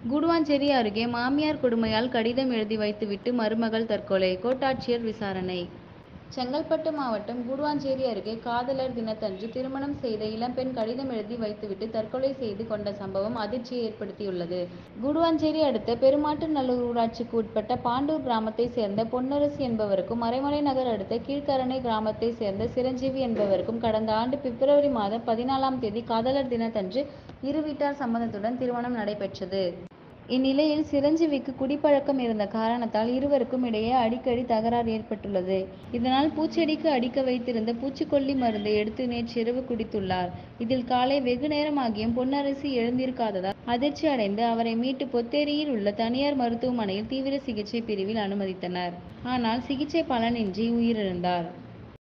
கூடுவாஞ்சேரி அருகே மாமியார் கொடுமையால் கடிதம் எழுதி வைத்துவிட்டு மருமகள் தற்கொலை கோட்டாட்சியர் விசாரணை செங்கல்பட்டு மாவட்டம் கூடுவாஞ்சேரி அருகே காதலர் தினத்தன்று திருமணம் செய்த இளம்பெண் கடிதம் எழுதி வைத்துவிட்டு தற்கொலை செய்து கொண்ட சம்பவம் அதிர்ச்சியை ஏற்படுத்தியுள்ளது. கூடுவாஞ்சேரி அடுத்த பெருமாட்டுநல்லூர் ஊராட்சிக்கு உட்பட்ட பாண்டூர் கிராமத்தை சேர்ந்த பொன்னரசு என்பவருக்கும் மறைமலைநகர் அடுத்த கீழ்கரணை கிராமத்தை சேர்ந்த சிரஞ்சீவி என்பவருக்கும் கடந்த ஆண்டு பிப்ரவரி மாதம் பதினாலாம் தேதி காதலர் தினத்தன்று இரு வீட்டார் சம்மதத்துடன் திருமணம் நடைபெற்றது. இந்நிலையில் சிரஞ்சீவிக்கு குடிப்பழக்கம் இருந்த காரணத்தால் இருவருக்கும் இடையே அடிக்கடி தகராறு ஏற்பட்டுள்ளது. இதனால் பூச்செடிக்கு அடிக்க வைத்திருந்த பூச்சிக்கொல்லி மருந்தை எடுத்து நேற்றிரவு குடித்துள்ளார். இதில் காலை வெகுநேரமாகியும் பொன்னரசு எழுந்திருக்காததால் அதிர்ச்சி அடைந்து அவரை மீட்டு பொத்தேரியில் உள்ள தனியார் மருத்துவமனையில் தீவிர சிகிச்சை பிரிவில் அனுமதித்தனர். ஆனால் சிகிச்சை பலனின்றி உயிரிழந்தார்.